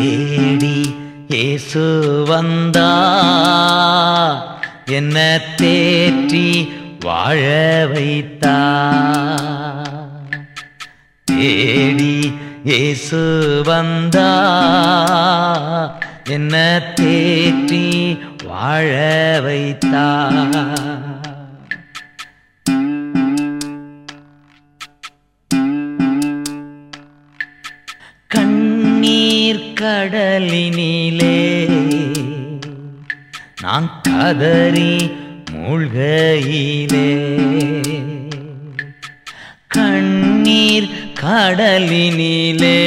தேடி இயேசு வந்தா என்ன தேற்றி வாழ வைத்தா தேடி இயேசு வந்தா என்ன தேற்றி வாழ வைத்தா கண்ணீர் கடலினிலே நான் கதறி மூழ்கையிலே கண்ணீர் கடலினிலே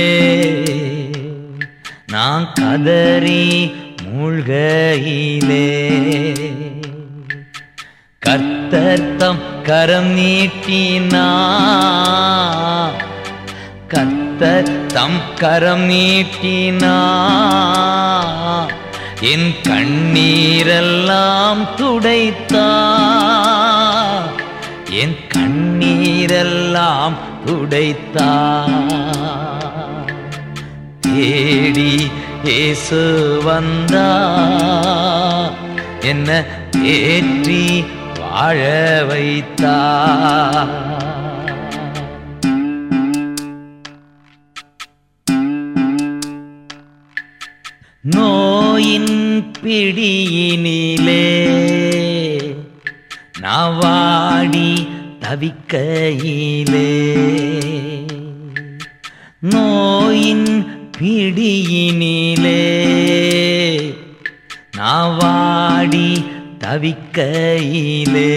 நான் கதறி மூழ்கையிலே கர்த்தர்த்தம் கரம் நீட்டினா கர்த்தர் தம் கரம் நீட்டினா என் கண்ணீரெல்லாம் துடைத்தா என் கண்ணீரெல்லாம் துடைத்தா தேடி இயேசு வந்தா என்ன ஏற்றி வாழ வைத்தா நோயின் பிடியினிலே நவாடி தவிக்கையிலே நோயின் பிடியினிலே நாவாடி தவிக்கையிலே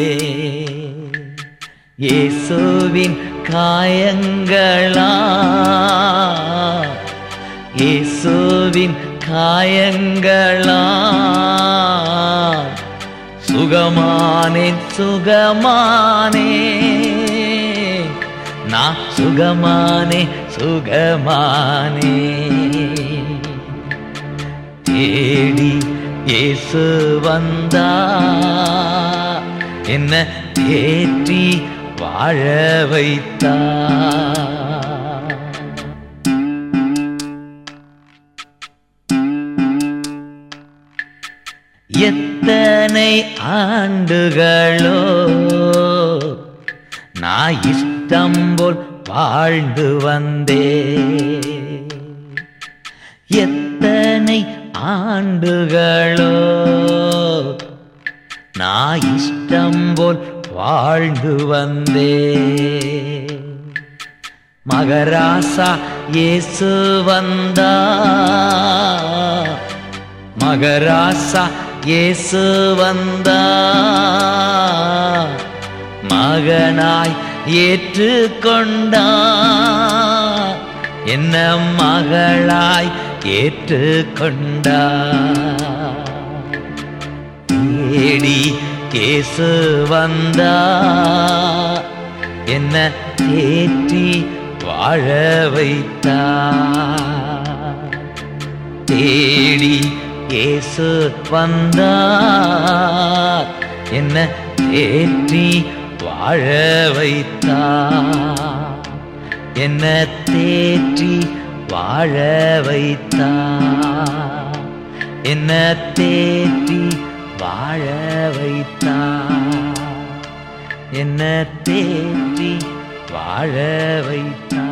இயேசுவின் காயங்களா இயேசுவின் காயங்களா சுகமானேன் சுகமானே நான் சுகமானே சுகமானே தேடி இயேசு வந்தா என்ன தேற்றி வாழ வைத்தா எத்தனை ஆண்டுகளோ நான் இஷ்டம் போல் வாழ்ந்து வந்தே எத்தனை ஆண்டுகளோ நான் இஷ்டம் போல் வாழ்ந்து வந்தே மகராசா இயேசு வந்தா மகராசா இயேசு வந்தா மகனாய் ஏற்றுக்கொண்டா என்ன மகளாய் ஏற்றுக்கொண்டா தேடி கேசு வந்தா என்ன தேற்றி வாழ வைத்தா தேடி இயேசு வந்தார் என்ன தேற்றி வாழ வைத்தார் என்ன தேற்றி வாழ வைத்தார் என்ன தேற்றி வாழ வைத்தார் என்ன தேற்றி வாழ வைத்தார்